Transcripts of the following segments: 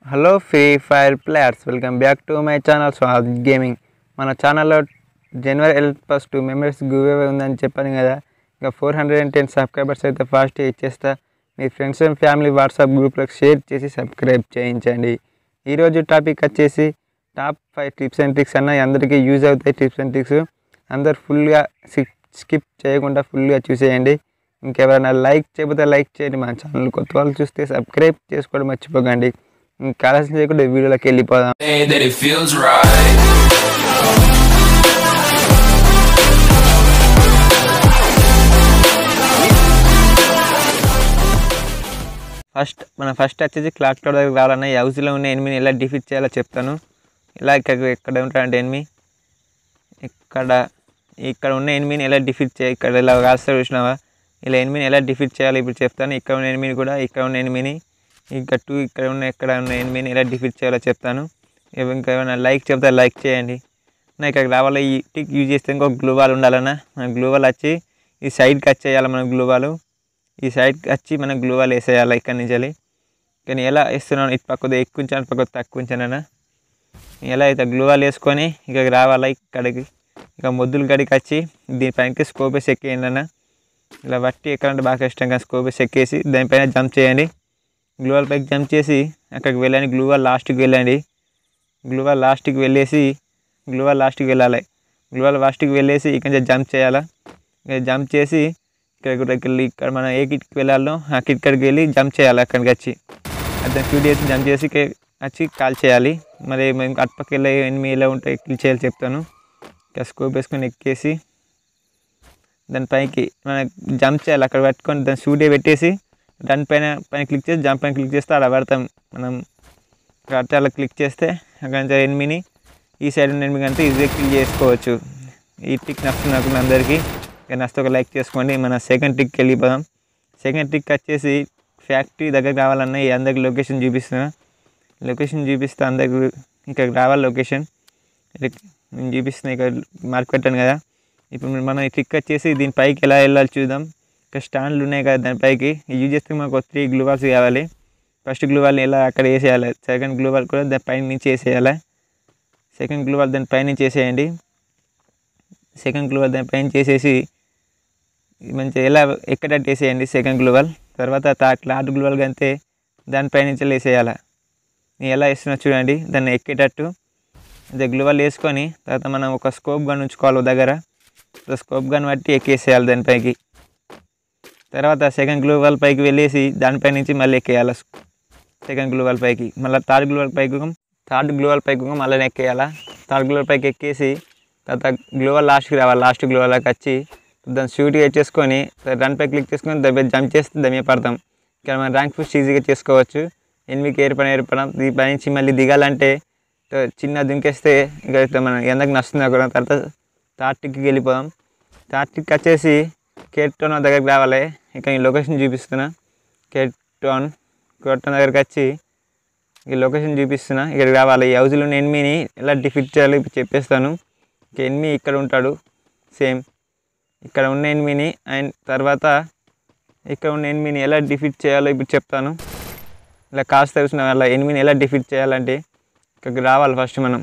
Hello free fire players welcome back to my channel Swad gaming మన ఛానల్లో January eighth first two members give away ఉందని చెప్పాను కదా ఇంకా four hundred and ten subscribers అయితే fast ఇచ్చేస్తా మీ ఫ్రెండ్స్ అండ్ ఫ్యామిలీ వాట్సాప్ గ్రూప్లోకి షేర్ చేసి సబ్స్క్రైబ్ చేయించండి ఈరోజు టాపిక్ వచ్చేసి top five tips and tricks అన్న అందరికీ యూజ్ అవుతాయి టిప్స్ అండ్ ట్రిక్స్ అందరు ఫుల్గా స్కిప్ చేయకుండా ఫుల్గా చూసేయండి ఇంకెవరైనా లైక్ చేయకపోతే లైక్ చేయండి మన ఛానల్ కొత్త వాళ్ళు చూస్తే సబ్స్క్రైబ్ చేసుకోవడం మర్చిపోకండి ఇంకా ఆలస్యం చేయకుండా వీడియోలోకి వెళ్ళిపోదాం way that it feels right. First మన ఫస్ట్ వచ్చేసి క్లాక్ టవర్ దగ్గర రావాలన్న ఈ హౌస్లో ఉన్న ఎనిమిని ఎలా డిఫీట్ చేయాలో చెప్తాను ఇలా ఇక్కడ ఎక్కడ ఉంటాడంటే ఎనిమి ఇక్కడ ఇక్కడ ఉన్న ఎనిమిని ఎలా డిఫీట్ చేయాలి ఇక్కడ ఇలా రాస్తారు చూసినావా ఇలా ఎనిమిని ఎలా డిఫీట్ చేయాలి ఇప్పుడు చెప్తాను ఇక్కడ ఉన్న ఎనిమిని కూడా ఇక్కడ ఉన్న ఎనిమిని ఇంకా టూ ఇక్కడ ఉన్న ఇక్కడ ఉన్న ఎనిమిని ఎలా డిఫీట్ చేయాలో చెప్తాను ఇవి ఇంకా ఏమైనా లైక్ చెప్తే లైక్ చేయండి నా ఇక్కడికి రావాలి ఈ టిక్ యూజ్ చేస్తే ఇంకొక గ్లూవాల్ ఉండాలన్నా మన గ్లూవాల్ వచ్చి ఈ సైడ్కి వచ్చేయాలి మన గ్లూవాలు ఈ సైడ్కి వచ్చి మనం గ్లూవాల్ వేసేయాలి ఇక్కడి నుంచి వెళ్ళి. కానీ ఎలా వేస్తున్నాను ఇటు పక్కది ఎక్కువ ఉంచాను అటు పక్కది తక్కువ ఉంచానన్నా ఎలా అయితే గ్లూవాల్ వేసుకొని ఇక్కడికి రావాలా ఇక్కడికి ఇక మొద్దుల గడికి వచ్చి దీనిపైనకి స్కోపేస్ ఎక్కేయండి అన్న ఇలా బట్టి ఎక్కడంటే బాగా ఇష్టంగా స్కోపేస్ ఎక్కేసి దానిపైన జంప్ చేయండి గ్లూవాల్ పైకి జంప్ చేసి అక్కడికి వెళ్ళండి గ్లూవాల్ లాస్ట్కి వెళ్ళండి గ్లూవాల్ లాస్ట్కి వెళ్ళేసి గ్లూవాల్ లాస్ట్కి వెళ్ళాలి గ్లూవాల్ లాస్ట్కి వెళ్ళేసి ఇక్కడ నుంచి జంప్ చేయాలా ఇక జంప్ చేసి ఇక్కడికి వెళ్ళి ఇక్కడ మనం ఏ కిట్కి వెళ్ళాలో ఆ కిట్ కాడికి వెళ్ళి జంప్ చేయాలి అక్కడికి వచ్చి అతను షూట్ చేసి జంప్ చేసి ఇక్క- వచ్చి కాల్ చేయాలి మరి మేము అటుపక్క వెళ్ళే ఎనిమిది ఎలా ఉంటాయి కిల్ చేయాలి చెప్తాను ఇక స్కోప్ వేసుకొని ఎక్కేసి దానిపైకి మనం జంప్ చేయాలి అక్కడ పట్టుకొని దాన్ని షూటే పెట్టేసి దానిపైన పైన క్లిక్ చేసి జంప్ పైన క్లిక్ చేస్తే అలా పడతాం మనం కాబట్టి అలా క్లిక్ చేస్తే అక్కడ నుంచి ఎనిమిని ఈ సైడ్ ఉన్న ఎనిమిది కంటే ఈజీగా క్లిక్ చేసుకోవచ్చు ఈ టిక్ నచ్చుతుంది నాకు మీ అందరికీ ఇక నచ్చితే ఒక లైక్ చేసుకోండి మన సెకండ్ టిక్కి వెళ్ళిపోదాం సెకండ్ టిక్ వచ్చేసి ఫ్యాక్టరీ దగ్గరికి రావాలన్నా ఈ అందరికి లొకేషన్ చూపిస్తున్నా లొకేషన్ చూపిస్తే అందరికి ఇక్కడికి రావాలి లొకేషన్ ఇది నేను చూపిస్తున్నా ఇక్కడ మార్క్ పెట్టాను కదా ఇప్పుడు మనం ఈ టిక్ వచ్చేసి దీని పైకి ఎలా వెళ్ళాలి చూద్దాం ఇక్కడ స్టాండ్లు ఉన్నాయి కదా దానిపైకి ఇది యూజ్ చేస్తే మనకు త్రీ గ్లూవాల్స్ కావాలి ఫస్ట్ గ్లూవాల్ ఎలా అక్కడ వేసేయాలి సెకండ్ గ్లూవాల్ కూడా దాని పైన నుంచి వేసేయాలి సెకండ్ గ్లూవాల్ దాని పైన నుంచి వేసేయండి సెకండ్ గ్లూవాల్ దాని పైన చేసేసి మంచిగా ఎలా ఎక్కడట్టు వేసేయండి సెకండ్ గ్లూవాల్ తర్వాత తా క్లాత్ గ్లూవాల్ కంటే దానిపై నుంచి వేసేయాలి నేను ఎలా వేస్తున్నా చూడండి దాన్ని ఎక్కేటట్టు అదే గ్లూవాల్ వేసుకొని తర్వాత మనం ఒక స్కోప్ గన్ ఉంచుకోవాలి ఓ దగ్గర స్కోప్ గన్ బట్టి ఎక్కేసేయాలి దానిపైకి తర్వాత సెకండ్ గ్లూవాల్ పైకి వెళ్ళేసి దానిపై నుంచి మళ్ళీ ఎక్కేయాలి సెకండ్ గ్లూవాల్ పైకి మళ్ళీ థర్డ్ గ్లూవాల్ పైకి థర్డ్ గ్లూవాల్ పైకి మళ్ళీ ఎక్కేయాలా థర్డ్ గ్లూవాల్ పైకి ఎక్కేసి తర్వాత గ్లూవాల్ లాస్ట్కి రావాలి లాస్ట్ గ్లూవాల్కి వచ్చి దాన్ని షూట్గా చేసుకొని రన్ పై క్లిక్ చేసుకొని దాని మీద జంప్ చేస్తే దాని మీద పడతాం ఇక్కడ మనం ర్యాంక్ పుష్ ఈజీగా చేసుకోవచ్చు ఎనిమిదికి ఏర్పడిన ఏర్పడడం ఈ పై నుంచి మళ్ళీ దిగాలంటే ఇట్లా చిన్న దుంకేస్తే ఇంకా ఇట్లా మనం ఎందకు నస్తుంది కూడా తర్వాత తార్టిక్కి వెళ్ళిపోదాం తార్టిక్ వచ్చేసి కేటోన్ దగ్గరికి రావాలి ఇక ఈ లొకేషన్ చూపిస్తున్నా కేటోన్ కేటోన్ దగ్గరికి వచ్చి ఈ లొకేషన్ చూపిస్తున్నా ఇక్కడికి రావాలి ఈ హౌస్లో ఉన్న ఎనిమిని ఎలా డిఫిట్ చేయాలో ఇప్పుడు చెప్పేస్తాను ఇక ఎనిమి ఇక్కడ ఉంటాడు సేమ్ ఇక్కడ ఉన్న ఎనిమిని అండ్ తర్వాత ఇక్కడ ఉన్న ఎనిమిని ఎలా డిఫీట్ చేయాలో ఇప్పుడు చెప్తాను ఇలా కాస్త తెలిసిన అలా ఎనిమిని ఎలా డిఫీట్ చేయాలంటే ఇక్కడికి రావాలి ఫస్ట్ మనం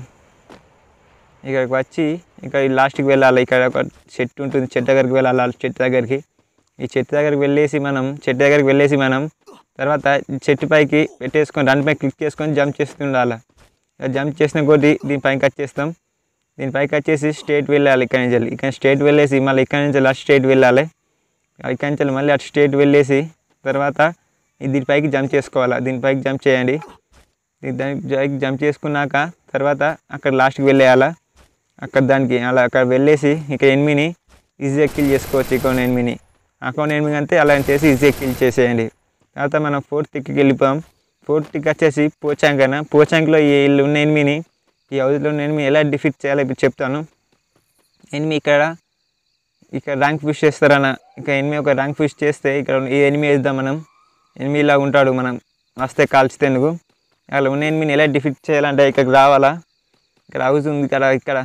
ఇక్కడికి వచ్చి ఇక్కడ ఈ లాస్ట్కి వెళ్ళాలి ఇక్కడ ఒక చెట్టు ఉంటుంది చెట్టు దగ్గరికి వెళ్ళాలి ఆ చెట్టు దగ్గరికి ఈ చెట్టు దగ్గరికి వెళ్ళేసి మనం చెట్టు దగ్గరికి వెళ్ళేసి మనం తర్వాత ఈ చెట్టు పైకి పెట్టేసుకొని రన్ పై క్లిక్ చేసుకొని జంప్ చేస్తుండాలి జంప్ చేసిన కొద్దీ దీని పైకి వచ్చేస్తాం దీని పైకి వచ్చేసి స్టేట్ వెళ్ళాలి ఇక్కడి నుంచి వెళ్ళి ఇక్కడ స్టేట్ వెళ్ళేసి మళ్ళీ ఇక్కడి నుంచి వెళ్ళి అటు స్టేట్ వెళ్ళాలి ఇక్కడి నుంచి వెళ్ళి మళ్ళీ అటు స్టేట్ వెళ్ళేసి తర్వాత ఈ దీనిపైకి జంప్ చేసుకోవాలి దీనిపైకి జంప్ చేయండి ఈ దానికి పైకి జంప్ చేసుకున్నాక తర్వాత అక్కడ లాస్ట్కి వెళ్ళేయాలా అక్కడ దానికి అలా అక్కడ వెళ్ళేసి ఇక్కడ ఎనిమిని ఈజీగా కిల్ చేసుకోవచ్చు ఇక్కడ ఎనిమిని అకౌంట్ ఎనిమిది అంతే అలా చేసి ఈజీగా కిల్ చేసేయండి తర్వాత మనం ఫోర్త్ టిక్కి వెళ్ళిపోయాం ఫోర్త్ టిక్ వచ్చేసి పోచాంక్ అన్న పోచాంక్లో ఈ ఇల్లు ఉన్న ఎనిమిని ఈ హౌస్లో ఉన్న ఎనిమిది ఎలా డిఫీట్ చేయాలో ఇప్పుడు చెప్తాను ఎనిమిది ఇక్కడ ఇక్కడ ర్యాంక్ పుష్ చేస్తారన్న ఇక ఎనిమిది ఒక ర్యాంక్ పుష్ చేస్తే ఇక్కడ ఈ ఎనిమిది వేద్దాం మనం ఎనిమిది ఇలా ఉంటాడు మనం వస్తే కాల్చితేందుకు అలా ఉన్న ఎనిమిదిని ఎలా డిఫీట్ చేయాలంటే ఇక్కడికి రావాలా ఇక్కడ హౌస్ ఉంది ఇక్కడ ఇక్కడ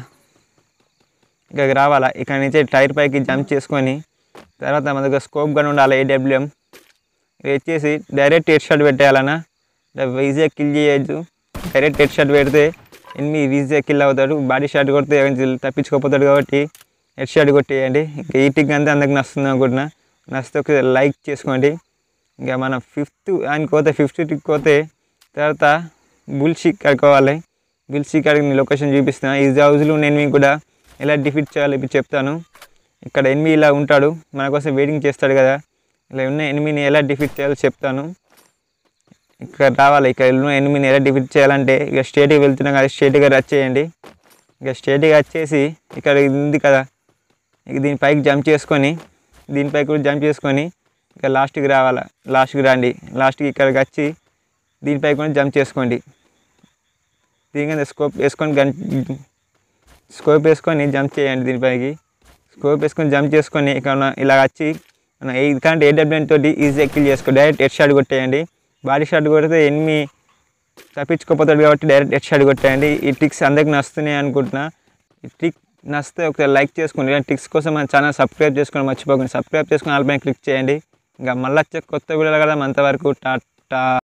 ఇక్కడికి రావాలా ఇక్కడ నుంచి టైర్ పైకి జంప్ చేసుకొని తర్వాత మన దగ్గర స్కోప్ గన్ ఉండాలి ఏడబ్ల్యూఎం ఇది వచ్చేసి డైరెక్ట్ హెడ్ షాట్ పెట్టేయాలన్నా ఈజీగా కిల్ చేయొచ్చు డైరెక్ట్ హెడ్ షాట్ పెడితే ఎనిమిది ఈజీగా కిల్ అవుతాడు బాడీ షాట్ కొడితే ఎవరికి తప్పించుకోపోతాడు కాబట్టి హెడ్ షాట్ కొట్టేయండి ఇంకా ఈ టిక్ అంతా అందరికి నస్తుంది అనుకుంటున్నా నచ్చితే ఒకసారి లైక్ చేసుకోండి ఇంకా మన ఫిఫ్త్ ఆయనకి పోతే ఫిఫ్త్ టిక్ పోతే తర్వాత బుల్షిక్ కడుకోవాలి బుల్షిక్ అడిగి లొకేషన్ చూపిస్తున్నా ఈ హౌస్లో నేను మీకు కూడా ఎలా డిఫీట్ చేయాలో ఇప్పుడు చెప్తాను ఇక్కడ ఎనిమిది ఇలా ఉంటాడు మన కోసం వెయిటింగ్ చేస్తాడు కదా ఇలా ఉన్న ఎనిమిదిని ఎలా డిఫీట్ చేయాలో చెప్తాను ఇక్కడ రావాలి ఇక్కడ ఉన్న ఎనిమిదిని ఎలా డిఫీట్ చేయాలంటే ఇక స్టేట్కి వెళ్తున్నాం కదా స్టేట్గా రచ్ చేయండి ఇక స్టేట్గా వచ్చేసి ఇక్కడ ఇది ఉంది కదా ఇక దీనిపైకి జంప్ చేసుకొని దీనిపైకి కూడా జంప్ చేసుకొని ఇక లాస్ట్కి రావాలా లాస్ట్కి రండి లాస్ట్కి ఇక్కడికి వచ్చి దీనిపై కూడా జంప్ చేసుకోండి దీని కింద స్కోప్ వేసుకొని గన్ స్కోప్ వేసుకొని జంప్ చేయండి దీనిపైకి స్కోప్ వేసుకొని జంప్ చేసుకొని ఇక్కడ ఉన్న ఇలా వచ్చి మనం ఏ ఇలాంటి ఏడబ్ల్యూఎన్ తోటి ఈజీ కిల్ చేసుకో డైరెక్ట్ హెడ్ షాట్ కొట్టేయండి బాడీ షాట్ కొడితే ఎనిమి తప్పించుకోపోతాడు కాబట్టి డైరెక్ట్ హెడ్ షాట్ కొట్టేయండి ఈ ట్రిక్స్ అందరికి నస్తున్నాయి అనుకుంటున్నా ఈ ట్రిక్ నచ్చితే ఒకసారి లైక్ చేసుకోండి ఇలాంటి ట్రిక్స్ కోసం మన ఛానల్ సబ్స్క్రైబ్ చేసుకొని మర్చిపోకండి సబ్స్క్రైబ్ చేసుకొని ఆల్పైన క్లిక్ చేయండి ఇంకా మళ్ళీ వచ్చే కొత్త వీడియోలు కదా అంతవరకు టాటా